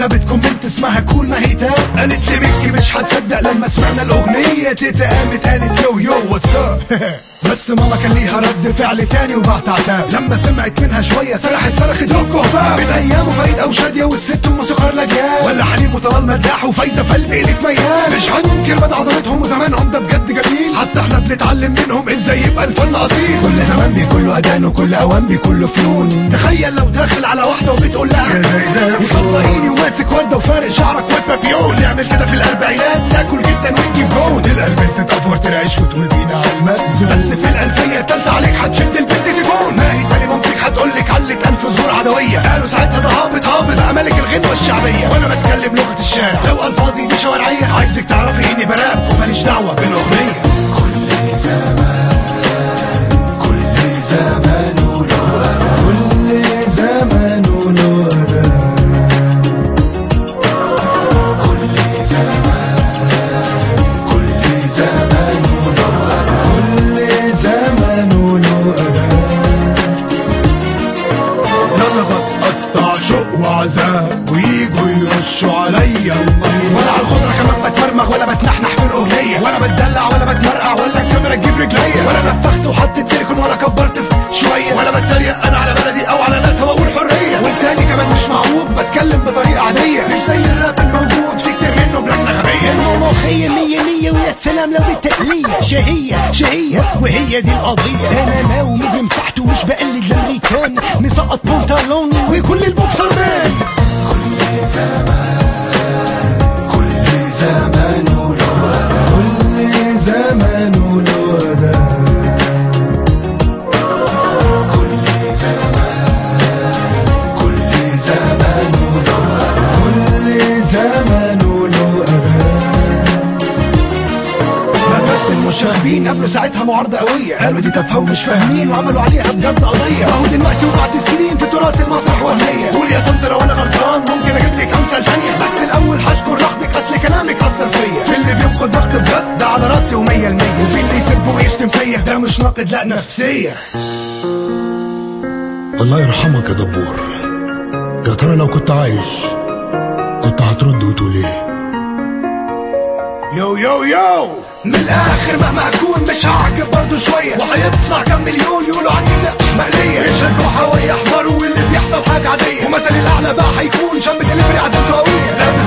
كتبت كومنت اسمها كول ما هي تاب قالت لي ميكي مش هتصدق لما سمعنا الاغنيه تيتا قامت قالت يو يو واتساب بس ماما كان ليها رد فعل تاني وبعت عتاب لما سمعت منها شويه سرحت صرخت هوكو هباب من ايام فريد او شاديه والست ام سكر لجان ولا حليم وطلال مداح وفايزه فلقي لك ميال مش هننكر مدى عظمتهم وزمانهم ده بجد جميل حتى احنا بنتعلم منهم ازاي يبقى الفن اصيل كل زمان بيكون له اذان وكل اوان بيكون له فنون تخيل لو داخل على واحده وبتقول لها مصدقيني وماسك ورده وفارق شعرك وبابيون نعمل كده في الاربعينات تاكل جدا ونجيب جون تلقى البنت تفور ترعش وتقول بينا على المأذون بس في الالفيه التالتة عليك هتشد البنت سيفون ما هي ثاني مامتك هتقول لك علت الف زهور عدويه قالوا ساعتها ده هابط هابط بقى ملك الغنوه الشعبيه وانا بتكلم لغه الشارع لو الفاظي دي شوارعيه عايزك تعرفي اني براب وماليش دعوه بالاغنيه كل زمان كل زمان وله كل زمان وله كل زمان كل زمان وله كل زمان وله لما بتقطع شوق وعذاب ويجوا يرشوا عليا المية ولا على الخضرة كمان بتمرمغ ولا بتنحنح في الأغنية ولا بتدلع ولا بتمرقع ولا الكاميرا تجيب رجليا ولا نفخت وحطيت سيليكون ولا كبرت في شوية ولا بتريق أنا على بلدي أو على ناس وأقول حرية ولساني كمان مش معوج بتكلم بطريقة عادية مش زي الراب الموجود في كتير منه بلحنة غبية مخية مية مية ويا سلام لو بالتقلية شهية شهية وهي دي القضية أنا لو مجرم تحت ومش بقلد الأمريكان مسقط بنطلوني وكل البوكسر مان كل زمان كل زمان وله كل زمان وله كل زمان كل زمان وله كل زمان وله مدرسة المشاغبين قبلوا ساعتها معارضة قوية قالوا دي تافهة ومش فاهمين وعملوا عليها بجد قضية اهو دلوقتي وبعد سنين في تراث المسرح وهمية قول يا طنط لو انا غلطان ممكن اجيب لك امثال ثانية بس الاول هشكر رفضك اصل كلامك اثر فيا في اللي بينقد ضغط بجد ده على راسي ومية المية وفي اللي يسب ويشتم فيا ده مش ناقد لا نفسية الله يرحمك يا دبور يا ترى لو كنت عايش كنت هترد وتقول ايه يو يو يو من الاخر مهما اكون مش هعجب برضه شويه وهيطلع كام مليون يقولوا عني لا مش مقليه يشدوا ويحضروا واللي بيحصل حاجه عاديه ومثلي الاعلى بقى هيكون شاب دليفري عزيمته قويه لابس